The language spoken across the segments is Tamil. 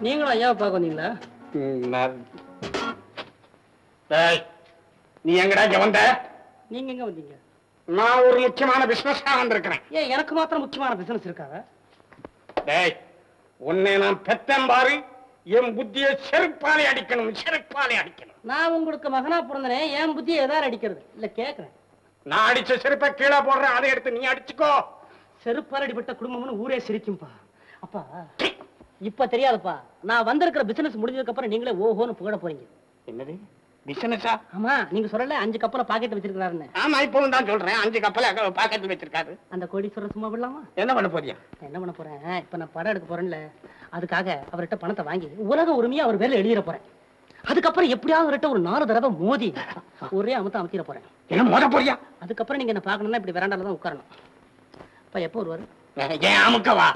நீங்களும் ஐயாவை பார்க்க வந்தீங்களா டேய், நீ எங்கடா இங்க வந்த நீங்க எங்க வந்தீங்க நான் ஒரு முக்கியமான பிசினஸா வந்திருக்கிறேன் ஏன் எனக்கு மாத்திரம் முக்கியமான பிசினஸ் இருக்காதா டேய் உன்னை நான் பெத்தேன் பாரு என் புத்தியை செருப்பாலே அடிக்கணும் செருப்பாலே அடிக்கணும் நான் உங்களுக்கு மகனா பிறந்தனே என் புத்தியை எதாவது அடிக்கிறது இல்ல கேக்குறேன் நான் அடிச்ச செருப்பை கீழே போடுறேன் அதை எடுத்து நீ அடிச்சுக்கோ செருப்பால் அடிபட்ட குடும்பம்னு ஊரே சிரிக்கும்பா அப்பா இப்ப தெரியாதுப்பா நான் வந்திருக்கிற பிசினஸ் முடிஞ்சதுக்கு அப்புறம் நீங்களே ஓஹோன்னு புகழ போறீங்க என்னது பிசினஸா ஆமா நீங்க சொல்லல அஞ்சு கப்பல பாக்கெட் வச்சிருக்காருன்னு ஆமா இப்பவும் தான் சொல்றேன் அஞ்சு கப்பல பாக்கெட் வச்சிருக்காரு அந்த கோடீஸ்வரர் சும்மா விடலாமா என்ன பண்ண போறியா நான் என்ன பண்ண போறேன் இப்ப நான் படம் எடுக்க போறேன்ல அதுக்காக அவர்கிட்ட பணத்தை வாங்கி உலக உரிமையா அவர் பேர்ல எழுதிட போறேன் அதுக்கப்புறம் எப்படியாவது அவர்கிட்ட ஒரு நாலு தடவை மோதி ஒரே அமுத்த அமுத்திட போறேன் என்ன மோத போறியா அதுக்கப்புறம் நீங்க என்ன பார்க்கணும்னா இப்படி வெராண்டால தான் உட்காரணும் அப்ப எப்போ வருவாரு ஏன் அமுக்கவா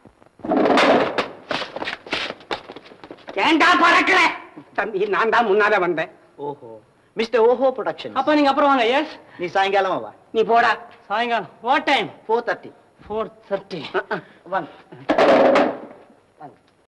ஏன்டா பறக்கல தம்பி நான் தான் முன்னால வந்தேன் ஓஹோ மிஸ்டர் ஓஹோ ப்ரொடக்ஷன் அப்ப நீங்க அப்புறம் வாங்க எஸ் நீ சாயங்காலமா வா நீ போடா சாயங்காலம் what time four thirty four thirty வாங்க